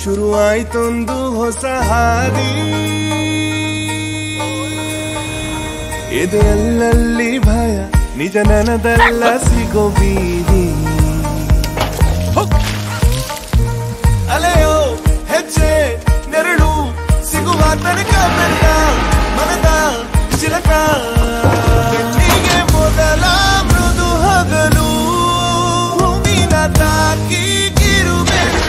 ಶುರುವಾಯ್ತೊಂದು ಹೊಸ ಹಾದಿ ಎದೆಯಲ್ಲಲ್ಲಿ ಭಯ ನಿಜ ನನದಲ್ಲ ಸಿಗೋ ಬೀದಿ ಅಲೆಯೋ ಹೆಜ್ಜೆ ನೆರಳು ಸಿಗುವ ತನಕ ನನ್ನ ಮನದ ಚಿಲಕ ಬೆಳ್ಳಿಗೆ ಮೊದಲ ಮೃದು ಹಗಲು ಭೂಮಿನ ತಾಕಿ ಕಿರುಬೆಟ್ಟು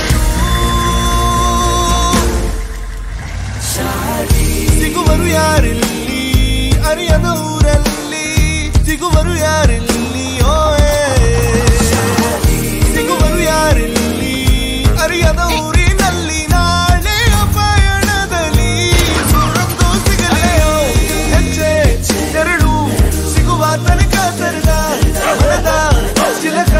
ಸಿಗುವರು ಯಾರಿಲ್ಲಿ ಅರಿಯದ ಊರಲ್ಲಿ ಸಿಗುವರು ಯಾರಿಲ್ಲಿ ಓ ಏ. ಸಿಗುವರು ಯಾರಿಲ್ಲಿ ಅರಿಯದ ಊರಿನಲ್ಲಿ ನಾಳೆಯ ಪಯಣದಲ್ಲಿ ಸುರೊಂದು ಸಿಗಲೆಯೋ ಹೆಜ್ಜೆ ನೆರಳು ಸಿಗುವ ತನಕ ತೆರೆದ ಮನದ ಚಿಲಕ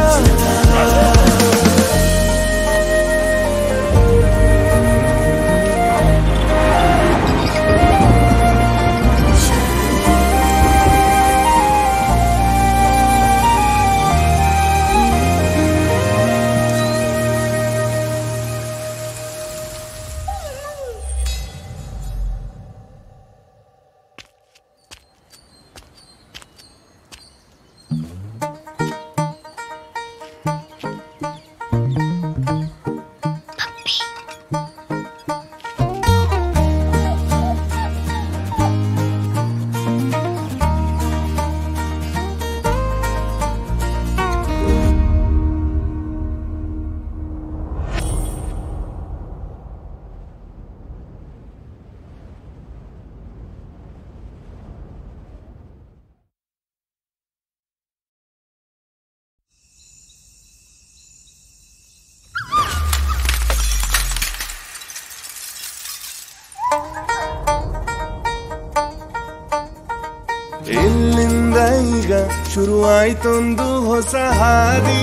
ಇಲ್ಲಿಂದ ಈಗ ಶುರುವಾಯ್ತೊಂದು ಹೊಸ ಹಾದಿ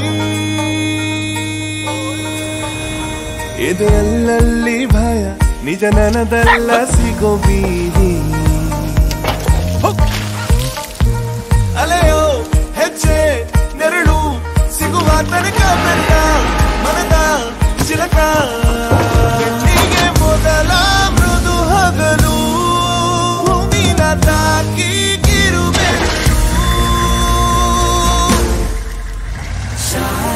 ಎದೆಯಲ್ಲಲ್ಲಿ ಭಯ ನಿಜ ನನದಲ್ಲ ಸಿಗೋ ಬೀದಿ ಅಲೆಯೋ ಹೆಜ್ಜೆ ನೆರಳು ಸಿಗುವ ತನಕ ನನ್ನ ಮನದ ಚಿಲಕ ಬೆಳ್ಳಿಗೆ ಮೊದಲ ಮೃದು ಹಗಲು ಭೂಮಿನ ತಾಕಿ ಕಿರುಬೆಟ್ಟು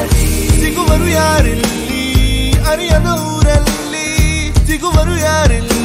ಸಿಗುವರು ಯಾರಿಲ್ಲಿ ಅರಿಯದ ಊರಲ್ಲಿ ಸಿಗುವರು ಯಾರಿಲ್ಲಿ